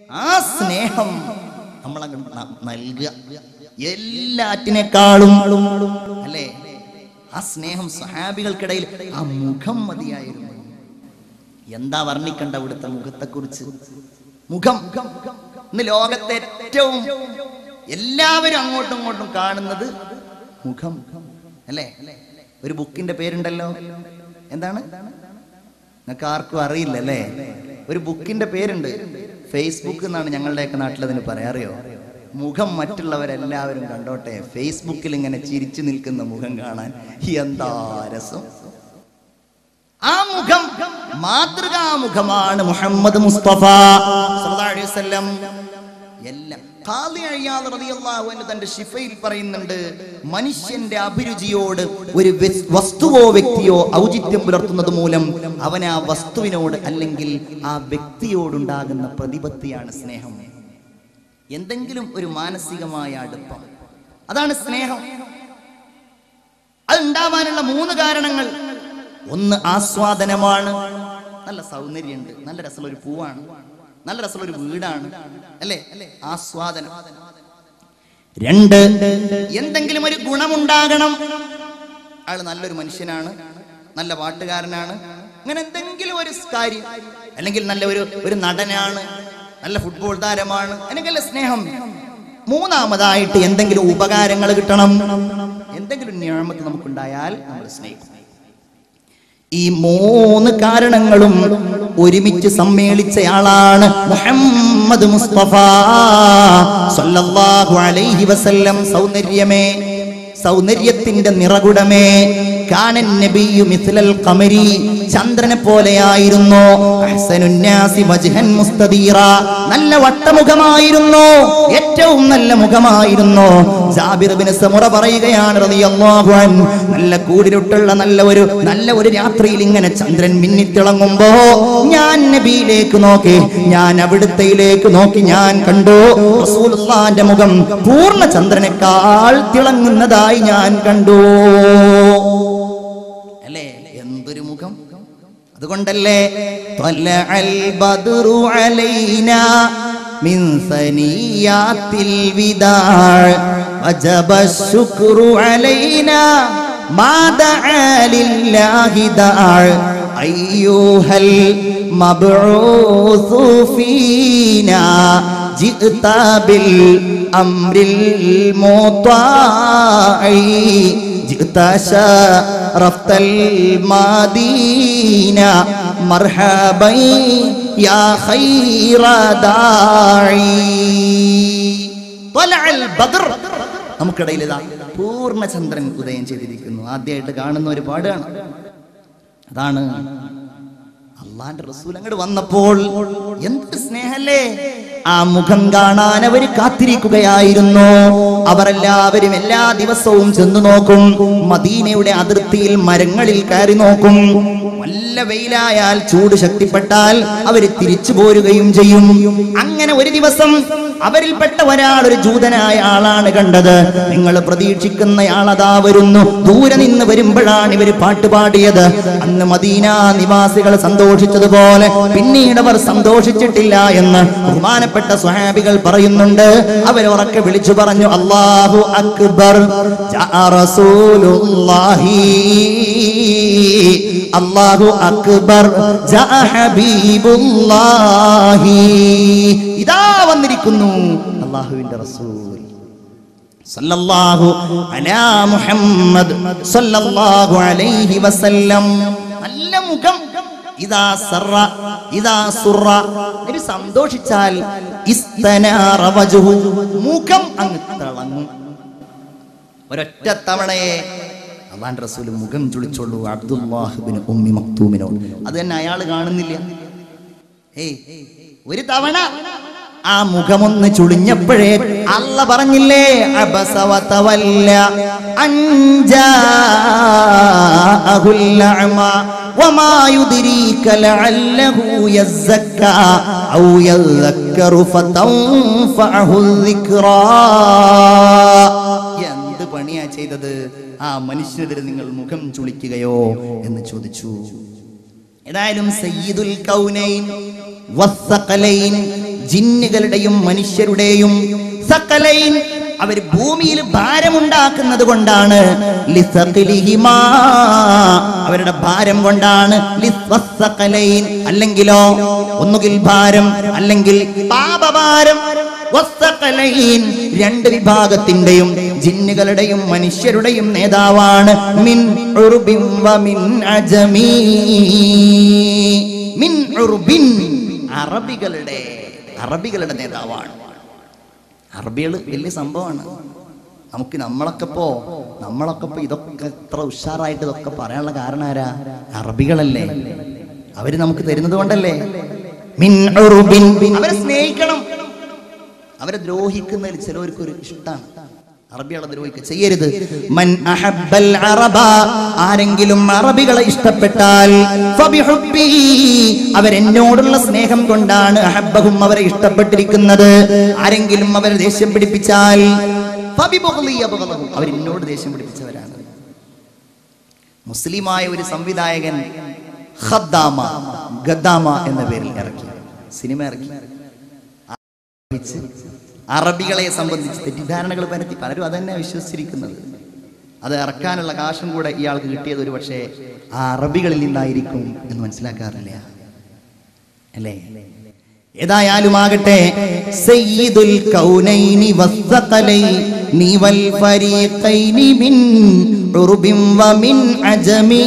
ആ സ്നേഹം നമ്മളങ്ങ് ന- നൽകുക എല്ലാറ്റിനേക്കാളും അല്ലേ ആ സ്നേഹം സഹാബികൾക്കിടയിൽ ആ മുഖം മതിയായിരുന്നു എന്താ വർണ്ണിക്കണ്ട അവിടുത്തെ മുഖത്തെക്കുറിച്ച് മുഖം ഇന്ന് ലോകത്തെ ഏറ്റവും എല്ലാവരും അങ്ങോട്ടും ഇങ്ങോട്ടും കാണുന്നത് മുഖം അല്ലേ ഒരു ബുക്കിന്റെ പേരുണ്ടല്ലോ എന്താണ് നിങ്ങൾക്ക് ആർക്കും അറിയില്ല അല്ലേ ഒരു ബുക്കിന്റെ പേരുണ്ട് ഫേസ്ബുക്ക് എന്നാണ് ഞങ്ങളുടെയൊക്കെ നാട്ടിൽ അതിന് പറയാറിയോ മുഖം മറ്റുള്ളവരെല്ലാവരും കണ്ടോട്ടെ ഫേസ്ബുക്കിൽ ഇങ്ങനെ ചിരിച്ചു നിൽക്കുന്ന മുഖം കാണാൻ എന്താ രസം ആ മുഖം മാതൃകാ മുഖമാണ് മുഹമ്മദ് മുസ്തഫ സല്ലല്ലാഹു അലൈഹി വസല്ലം എല്ലാം ഖാദി അയ്യാദ് റളിയല്ലാഹു അൻഹു തന്റെ ശിഫയിൽ പറയുന്നുണ്ട് മനുഷ്യന്റെ അഭിരുചിയോട് ഒരു വെസ്- വസ്തുവോ വ്യക്തിയോ ഔചിത്യം പുലർത്തുന്നത് മൂലം അവൻ ആ വസ്തുവിനോട് അല്ലെങ്കിൽ ആ വ്യക്തിയോടുണ്ടാകുന്ന പ്രതിപത്തിയാണ് സ്നേഹം എന്തെങ്കിലും ഒരു മാനസികമായ അടുപ്പം അതാണ് സ്നേഹം അത് ഉണ്ടാവാനുള്ള മൂന്ന് കാരണങ്ങൾ ഒന്ന് ആസ്വാദനമാണ് നല്ല സൗന്ദര്യമുണ്ട് നല്ല രസമുള്ള ഒരു പൂവാണ് നല്ല രസമുള്ള ഒരു വീടാണ് അല്ലേ ആസ്വാദനം രണ്ട് എന്തെങ്കിലും ഒരു ഗുണമുണ്ടാകണം ആള് നല്ലൊരു മനുഷ്യനാണ് നല്ല പാട്ടുകാരനാണ് അങ്ങനെ എന്തെങ്കിലും ഒരു കാര്യം അല്ലെങ്കിൽ നല്ല ഒരു ഒരു നടനാണ് നല്ല ഫുട്ബോൾ താരമാണ് അല്ലെങ്കിൽ സ്നേഹം മൂന്നാമതായിട്ട് എന്തെങ്കിലും ഉപകാരങ്ങൾ കിട്ടണം എന്തെങ്കിലും ഞാമത്ത് നമുക്കുണ്ടായാൽ നമ്മൾ സ്നേഹിക്കും ഈ മൂന്ന് കാരണങ്ങളും ഒരുമിച്ച് സമ്മേളിച്ചയാളാണ് മുഹമ്മദ് മുസ്തഫ സല്ലല്ലാഹു അലൈഹി വസല്ലം സൗന്ദര്യമേ സൗന്ദര്യത്തിന്റെ നിറകുടമേ കാനൻ നബിയു മിസ്ലൽ ഖമരി ചന്ദ്രനെ പോലെയായിരുന്നു അഹ്സനുന്നാസി വജ്ഹൻ മുസ്തദീറ നല്ല വട്ടമുഖമായിരുന്നു ഏറ്റവും നല്ല മുഖമായിരുന്നു ജാബിർ ബിൻ സമുറ പറയുകയാണ് റളിയല്ലാഹു അൻഹു നല്ല കൂടിരുട്ടുള്ള നല്ല ഒരു നല്ല ഒരു രാത്രിയിൽ ഇങ്ങനെ ചന്ദ്രൻ മിന്നിത്തിളങ്ങുമ്പോ ഞാൻ നബിയിലേക്ക് നോക്കി ഞാൻ അവിടുത്തെയിലേക്ക് നോക്കി ഞാൻ കണ്ടു റസൂലുള്ളാന്റെ മുഖം പൂർണ്ണ ചന്ദ്രനേക്കാൾ തിളങ്ങുന്നതായി ഞാൻ കണ്ടു അല്ലേ എന്തൊരു മുഖം അതുകൊണ്ടല്ലേ ത്വലഅൽ ബദ്റു അലൈനാ മിൻ സനിയാത്തിൽ വിദാഅ വജബ الشുക്റു അലൈനാ മാ ദഅ ലില്ലാഹി ദഅ അയ്യൂഹൽ മബ്ഊസു ഫീനാ ജിഅത ബിൽ അംരിൽ മുത്താഇ جئت شرفت المدينة مرحبا يا خير داعي طلع البدر നമുക്കിടയിൽ ഇതാ പൂർണ്ണചന്ദ്രൻ ഉദയം ചെയ്തിരിക്കുന്നു ആദ്യമായിട്ട് കാണുന്ന ഒരു പാടാണ് അതാണ് അള്ളാന്റെ റസൂൽ അങ്ങോട്ട് വന്നപ്പോൾ എന്ത് സ്നേഹല്ലേ ആ മുഖം കാണാൻ അവർ കാത്തിരിക്കുകയായിരുന്നു അവരെല്ലാവരും എല്ലാ ദിവസവും ചെന്നു നോക്കും മദീനയുടെ അതിർത്തിയിൽ മരങ്ങളിൽ കയറി നോക്കും വല്ല വെയിലായാൽ ചൂട് ശക്തിപ്പെട്ടാൽ അവർ തിരിച്ചു പോരുകയും ചെയ്യും അങ്ങനെ ഒരു ദിവസം അവരിൽപ്പെട്ട ഒരാൾ ഒരു ജൂതനായ ആളാണ് കണ്ടത് നിങ്ങൾ പ്രതീക്ഷിക്കുന്ന ആളതാ വരുന്നു ദൂരെ നിന്ന് വരുമ്പോഴാണ് ഇവർ പാട്ട് പാടിയത് അന്ന് മദീന നിവാസികൾ സന്തോഷിച്ചതുപോലെ പിന്നീട് അവർ സന്തോഷിച്ചിട്ടില്ല എന്ന് ബഹുമാനപ്പെട്ട സ്വഹാബികൾ പറയുന്നുണ്ട് അവർ ഉറക്കെ വിളിച്ചു പറഞ്ഞു അല്ലാഹു അക്ബർ ജാ റസൂലുള്ളാഹി അല്ലാഹു അക്ബർ ജാ ഹബീബുല്ലാഹി ഇതാ വന്നിരിക്കുന്നു അള്ളാഹുവിന്റെ റസൂൽ സല്ലല്ലാഹു അലാ മുഹമ്മദ് സല്ലല്ലാഹു അലൈഹി വസല്ലം നല്ല മുഖം ഇതാ സറ ഇതാ സുറ ഒരു സന്തോഷിച്ചാൽ ഇസ്തനാറ വജ്ഹു മുഖം അങ്ങ് തിളങ്ങും ഒരൊറ്റ തവണയെ അള്ളാന്റെ റസൂൽ മുഖം ചുളിച്ചോളൂ അബ്ദുല്ലാഹിബിന് ഉമ്മി മക്തൂമിനോട് അത് തന്നെ അയാൾ കാണുന്നില്ല ഏയ് ഒരു തവണ ആ മുഖമൊന്ന് ചുളിഞ്ഞപ്പോഴേ അല്ല പറഞ്ഞില്ലേ അബസവതവല്ല അഞ്ചാഅഹുൽ അഅമ وما يدريك لعله يزكى أو يذكر فتنفعه الذكرى എന്ത് പണിയാ ചെയ്തത് ആ മനുഷ്യനെതിരെ നിങ്ങൾ മുഖം ചുളിക്കുകയോ എന്ന് ചോദിച്ചു ഏതായാലും സയ്യിദുൽ കൗനൈൻ വസ്സഖലൈൻ ജിന്നുകളുടെയും മനുഷ്യരുടെയും സകലൈൻ അവർ ഭൂമിയിൽ ഭാരമുണ്ടാക്കുന്നത് കൊണ്ടാണ് ലിസഖിലിഹിമാ. അവരുടെ ഭാരം കൊണ്ടാണ് ലിസ്വസ്സഖലൈൻ. അല്ലെങ്കിലോ ഒന്നുകിൽ ഭാരം അല്ലെങ്കിൽ പാപഭാരം വസ്സഖലൈൻ. രണ്ട് വിഭാഗത്തിന്റെയും ജിന്നുകളുടെയും മനുഷ്യരുടെയും നേതാവാണ് മിൻ ഉറുബിൻ വ മിൻ അജമീ മിൻ ഉറുബിൻ അറബികളുടെ അറബികളുടെ നേതാവാണ് അറബികൾ വലിയ സംഭവമാണ് നമുക്ക് നമ്മളൊക്കെ ഇപ്പോ നമ്മളൊക്കെ ഇപ്പോ ഇതൊക്കെ ഇത്ര ഉഷാറായിട്ട് ഇതൊക്കെ പറയാനുള്ള കാരണം ആരാ അറബികളല്ലേ അവര് നമുക്ക് തരുന്നത് കൊണ്ടല്ലേ മിൻ ഉറുബിൻ. അവരെ സ്നേഹിക്കണം അവരെ ദ്രോഹിക്കുന്നതിൽ ചിലവർക്ക് ഒരു ഇഷ്ടമാണ് അറബികളെ ദ്രോഹിക്കുക ചെയ്യരുത് മൻ അഹബ്ബൽ അറബ ആരെങ്കിലും അറബികളെ ഇഷ്ടപ്പെട്ടാൽ ഫബിഹുബ്ബിഹി. അവരെന്നോടുള്ള സ്നേഹം കൊണ്ടാണ് അഹബ്ബഹും അവരെ ഇഷ്ടപ്പെട്ടിരിക്കുന്നത് ആരെങ്കിലും അവരെ ദേഷ്യം പിടിപ്പിച്ചാൽ ഫബിബുഗ്ളി അബ്ഗളഹു. അവരെന്നോട് ദേഷ്യം പിടിപ്പിച്ചവരാണ് മുസ്ലിമായ ഒരു സംവിധായകൻ ഖദ്ദാമ ഗദ്ദാമ എന്ന പേരിൽ ഇറക്കി സിനിമ ഇറക്കി വെച്ച് അറബികളെ സംബന്ധിച്ച് തെറ്റിദ്ധാരണകൾ പരത്തി പലരും അതന്നെ വിശ്വസിച്ചിരിക്കുന്നത് അത് ഇറക്കാനുള്ള കാശും കൂടെ ഇയാൾക്ക് കിട്ടിയത് ഒരു പക്ഷേ ആ അറബികളിൽ നിന്നായിരിക്കും എന്ന് മനസ്സിലാക്കാറില്ല അല്ലേ ഏതായാലും ആകട്ടെ സയ്യിദുൽ കൗനൈനി വസ്സഖലൈനി വൽ ഫരീഖൈനി മിൻ ഉറുബിൻ വമിൻ അജമീ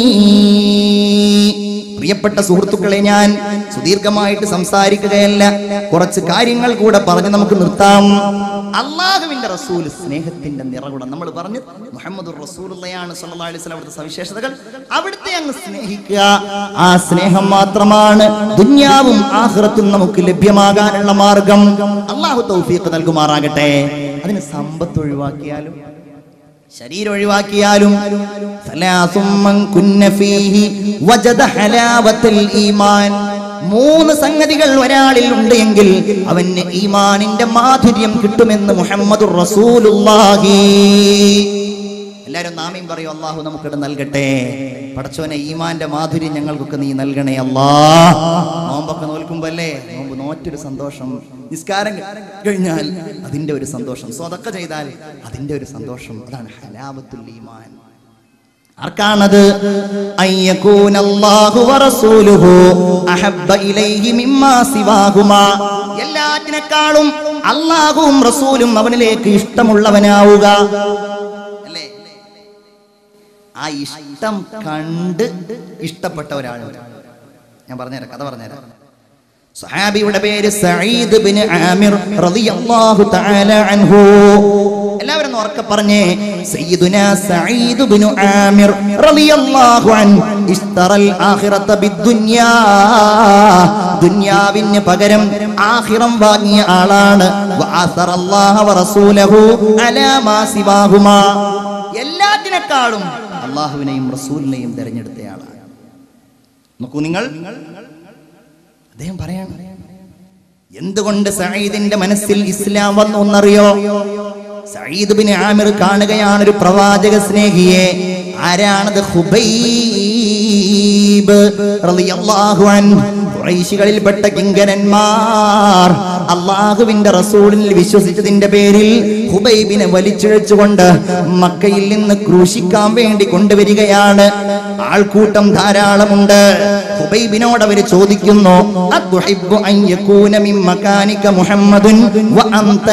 പ്രിയപ്പെട്ട സുഹൃത്തുക്കളെ ഞാൻ സുദീർഘമായിട്ട് സംസാരിക്കുകയല്ല കുറച്ച് കാര്യങ്ങൾ കൂടെ പറഞ്ഞ് നമുക്ക് നിർത്താം അള്ളാഹുവിന്റെ റസൂൽ സ്നേഹത്തിന്റെ നിറകുടം നമ്മൾ പറഞ്ഞു മുഹമ്മദ് റസൂലുള്ളയാണ് സല്ലല്ലാഹു അലൈഹി വസല്ലം അവിടുത്തെ സവിശേഷതകൾ അവിടുത്തെ അങ്ങ് സ്നേഹിക്കുക ആ സ്നേഹം മാത്രമാണ് ദുന്യാവും ആഖിറത്തും നമുക്ക് ലഭ്യമാകാനുള്ള മാർഗം അള്ളാഹു തൗഫീഖ് നൽകുമാറാകട്ടെ അതിന് സമ്പത്ത് ഒഴിവാക്കിയാലും ശരീരം ഒഴിവാക്കിയാലും സലാസും മൻ കുന്ന ഫീഹി വജദ ഹലാവത്തുൽ ഈമാൻ മൂന്ന് സംഗതികൾ ഒരാളിൽ ഉണ്ട് എങ്കിൽ അവന് ഈമാനിന്റെ മാധുര്യം കിട്ടുമെന്ന് മുഹമ്മദ് റസൂലുള്ളാഹി എല്ലാരും നാമയും പറയൂ അള്ളാഹു നമുക്കിടെ നൽകട്ടെ പടച്ചോനെ ഈമാന്റെ മാധുര്യം ഞങ്ങൾക്കൊക്കെ നീ നൽകണേ അല്ലാ നോമ്പൊക്കെ നോൽക്കുമ്പോ അല്ലേ നോമ്പ് നോറ്റൊരു സന്തോഷം നിസ്കാരം കഴിഞ്ഞാൽ അതിന്റെ ഒരു സന്തോഷം സ്വതക്ക ചെയ്താൽ അതിന്റെ ഒരു സന്തോഷം അതാണ് ഹലാവത്തുൽ ഈമാൻ ആർക്കാണത് അയ്യകൂന അല്ലാഹു വറസൂലുഹു അഹബ്ബ ഇലൈഹി മിമ്മാ സിവാഹുമാ എല്ലാറ്റിനേക്കാളും അല്ലാഹുവും റസൂലും അവനിലേക്ക് ഇഷ്ടമുള്ളവനാവുക അല്ലേ ആ ഇഷ്ടം കണ്ട് ഇഷ്ടപ്പെട്ട ഒരാളുണ്ട് ഞാൻ പറഞ്ഞുതരാം കഥ പറഞ്ഞുതരാം സഹാബിയുടെ പേര് സഈദ് ബിൻ ആമിർ റളിയല്ലാഹു തആല അൻഹു എല്ലാവരും ഒന്ന് ഉറക്കെ പറഞ്ഞേ സയ്യിദുന സഈദ് ബിൻ ആമിർ റളിയല്ലാഹു അൻ ഇസ്തറൽ ആഖിറത ബിദ്ദുനിയാ ദുനിയാവിന് പകരം ആഖിറം വാങ്ങിയ ആളാണ് വഅസറല്ലാഹ വറസൂലഹു അലാ മാ സിവാഹുമാ എല്ലാത്തിനേക്കാളും അള്ളാഹുവിനെയും റസൂലിനെയും തിരഞ്ഞെടുത്തയാളാണ് നോക്കൂ നിങ്ങൾ അദ്ദേഹം പറയാണ് എന്തുകൊണ്ട് സയ്യിദിന്റെ മനസ്സിൽ ഇസ്ലാം വന്നു എന്നറിയോ സയ്യിദ് ബിൻ ആമിർ കാണുകയാണ് ഒരു പ്രവാചക സ്നേഹിയെ ആരാണത് ഹുബൈബ് റളിയല്ലാഹു അൻഹു ഖുറൈശികളിൽപ്പെട്ട കിങ്കരന്മാർ അള്ളാഹുവിന്റെ റസൂലിൽ വിശ്വസിച്ചതിന്റെ പേരിൽ ഹുബൈബിനെ വലിച്ചിഴച്ചുകൊണ്ട് മക്കയിൽ നിന്ന് ക്രൂശിക്കാൻ വേണ്ടി കൊണ്ടുവരികയാണ് ആൾക്കൂട്ടം ധാരാളമുണ്ട് ഹുബൈബിനോട് അവർ ചോദിക്കുന്നു "അതുഹിബ്ബു അൻ യകൂന മിൻ മകാനിക മുഹമ്മദുൻ വ അൻത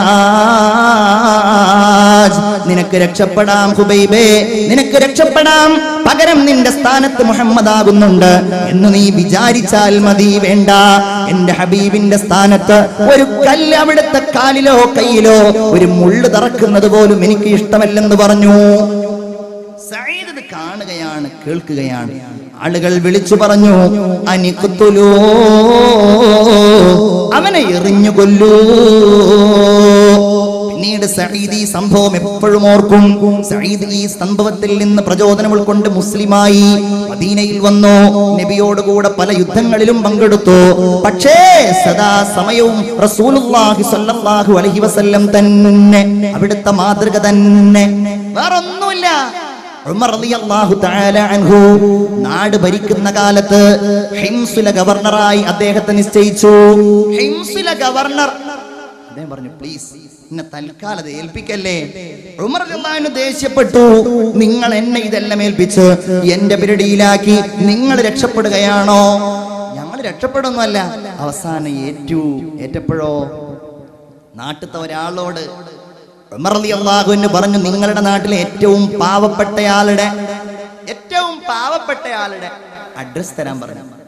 നാജ്?" നിനക്ക് രക്ഷപ്പെടാം ഹുബൈബേ നിനക്ക് രക്ഷപ്പെടാം പകരം നിന്റെ സ്ഥാനത്ത് മുഹമ്മദ് ആകുന്നുണ്ട് എന്ന് നീ വിചാരിച്ചാൽ മതി വേണ്ട എന്റെ ഹബീബിന്റെ സ്ഥാനത്ത് ഒരു കല്ല് അവിടുത്തെ കാലിലോ കയ്യിലോ ഒരു മുള്ളു തറക്കുന്നത് പോലും എനിക്ക് ഇഷ്ടമല്ലെന്ന് പറഞ്ഞു സയ്യിദ് ഇത് കാണുകയാണ് കേൾക്കുകയാണ് ആളുകൾ വിളിച്ചു പറഞ്ഞു അനിക്കുത്തുലോ അവനെ എറിഞ്ഞു കൊല്ലൂ പിന്നീട് സയ്യിദ് ഈ സംഭവം എപ്പോഴും ഓർക്കും സയ്യിദ് ഈ സംഭവത്തിൽ നിന്ന് പ്രചോദനം ഉൾക്കൊണ്ട് മുസ്ലിമായി മദീനയിൽ വന്നു നബിയോട് കൂടെ പല യുദ്ധങ്ങളിലും പങ്കെടുത്തു പക്ഷേ സദാ സമയവും റസൂലുള്ളാഹി സ്വല്ലല്ലാഹു അലൈഹി വസല്ലം തന്നെ അവിടുത്തെ മാതൃക തന്നെ വേറൊന്നുമില്ല ഉമർ റളിയല്ലാഹു തആല അൻഹു നാട് ഭരിക്കുന്ന കാലത്ത് ഹിംസുല ഗവർണറായി അദ്ദേഹത്തെ നിശ്ചയിച്ചു ഹിംസുല ഗവർണർ അദ്ദേഹം പറഞ്ഞു പ്ലീസ് എന്നെ തൽക്കാലം ഏൽപ്പിക്കല്ലേ ഉമർ റളിയല്ലാഹു ദേഷ്യപ്പെട്ടു നിങ്ങൾ എന്നെ ഇതെല്ലാം ഏൽപ്പിച്ച് എന്റെ പിരടിയിലാക്കി നിങ്ങൾ രക്ഷപ്പെടുകയാണോ ഞങ്ങൾ രക്ഷപ്പെടുന്നല്ല അവസാനം ഏറ്റു ഏറ്റപ്പോഴോ നാട്ടിലത്തെ ഒരാളോട് ഉമർ റളിയല്ലാഹു അൻഹു പറഞ്ഞു നിങ്ങളുടെ നാട്ടിലെ ഏറ്റവും പാവപ്പെട്ടയാളുടെ ഏറ്റവും പാവപ്പെട്ടയാളുടെ അഡ്രസ് തരാൻ പറഞ്ഞു